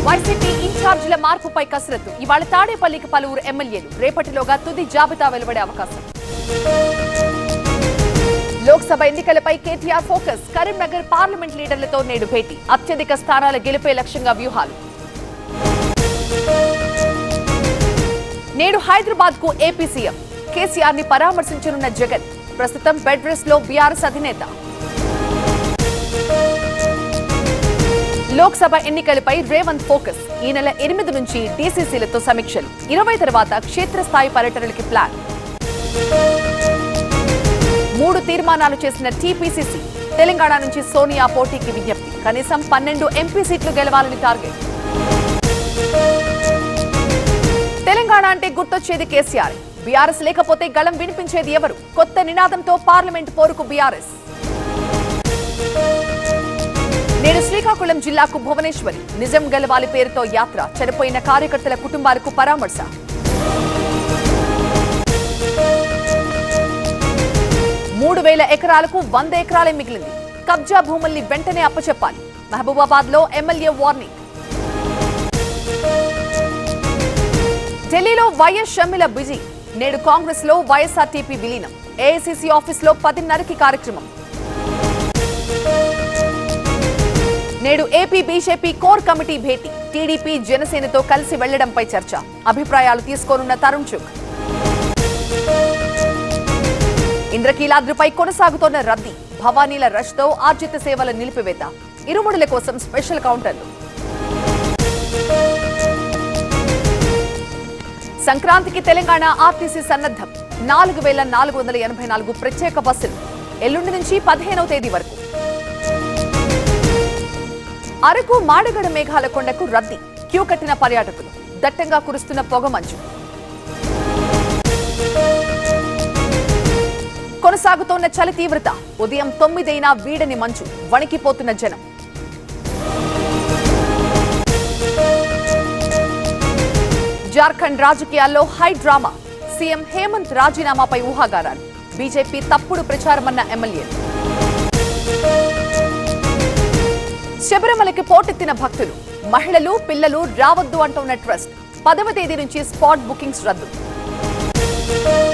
YCP ఇన్ఛార్జీల మార్పుపై కసరత్తు ఇవాళ తాడేపల్లికి పలువురు ఎమ్మెల్యేలు రేపటిలోగా తుది జాబితా వెలువడే అవకాశం లోక్సభ ఎన్నికలపై కేటీఆర్ ఫోకస్ కరీంనగర్ పార్లమెంట్ లీడర్లతో నేడు భేటీ అత్యధిక స్థానాల గెలుపే లక్ష్యంగా వ్యూహాలు నేడు హైదరాబాద్ కు ఏపీ సీఎం కేసీఆర్ ని పరామర్శించనున్న జగన్ ప్రస్తుతం బెడ్ రెస్ట్ లో బీఆర్ఎస్ అధినేత లోక్సభ ఎన్నికలపై రేవంత్ ఫోకస్ ఈ నెల ఎనిమిది నుంచి డీసీసీలతో సమీక్షలు ఇరవై తర్వాత క్షేత్రస్థాయి పర్యటనలకి ప్లాన్ మూడు తీర్మానాలు చేసిన టీపీసీసీ తెలంగాణ నుంచి సోనియా పోటీకి విజ్ఞప్తి కనీసం పన్నెండు ఎంపీ సీట్లు గెలవాలని టార్గెట్ తెలంగాణ అంటే గుర్తొచ్చేది కేసీఆర్ బీఆర్ఎస్ లేకపోతే గళం వినిపించేది ఎవరు కొత్త నినాదంతో పార్లమెంట్ పోరుకు బీఆర్ఎస్ నేడు శ్రీకాకుళం జిల్లాకు భువనేశ్వరి నిజం గెలవాలి పేరుతో యాత్ర చనిపోయిన కార్యకర్తల కుటుంబాలకు పరామర్శ మూడు వేల ఎకరాలకు వంద ఎకరాలే మిగిలింది కబ్జా భూముల్ని వెంటనే అప్పచెప్పాలి మహబూబాబాద్ లో ఎమ్మెల్యే వార్నింగ్ ఢిల్లీలో వైఎస్ షమ్మిల బిజీ నేడు కాంగ్రెస్ లో వైఎస్ఆర్టీపీ విలీనం ఏఐసీసీ ఆఫీస్ లో పదిన్నరకి కార్యక్రమం నేడు ఏపీ బీజేపీ కోర్ కమిటీ భేటీ టీడీపీ జనసేనతో కలిసి వెళ్లడంపై చర్చ అభిప్రాయాలు తీసుకోనున్న తరుణ్ చుక్ ఇంద్రకీలాద్రిపై కొనసాగుతోన్న రద్దీ భవానీల రష్ తో ఆర్జిత సేవల నిలిపివేత ఇరుముడుల కోసం స్పెషల్ కౌంటర్లు సంక్రాంతికి తెలంగాణ ఆర్టీసీ సన్నద్ధం నాలుగు వేల నాలుగు వందల ఎనభై నాలుగు ప్రత్యేక బస్సులు ఎల్లుండి నుంచి పదిహేనవ తేదీ వరకు అరకు మాడగడ మేఘాల కొండకు రద్దీ క్యూ కట్టిన పర్యాటకులు దట్టంగా కురుస్తున్న పొగమంచు కొనసాగుతోన్న చలి తీవ్రత ఉదయం తొమ్మిదైనా వీడని మంచు వణికిపోతున్న జనం జార్ఖండ్ రాజకీయాల్లో హై డ్రామా సీఎం హేమంత్ రాజీనామాపై ఊహాగారాలు బీజేపీ తప్పుడు ప్రచారమన్న ఎమ్మెల్యేలు శబరిమలకి పోటెత్తిన భక్తులు మహిళలు పిల్లలు రావద్దు అంటున్న ట్రస్ట్ పదవ తేదీ నుంచి స్పాట్ బుకింగ్స్ రద్దు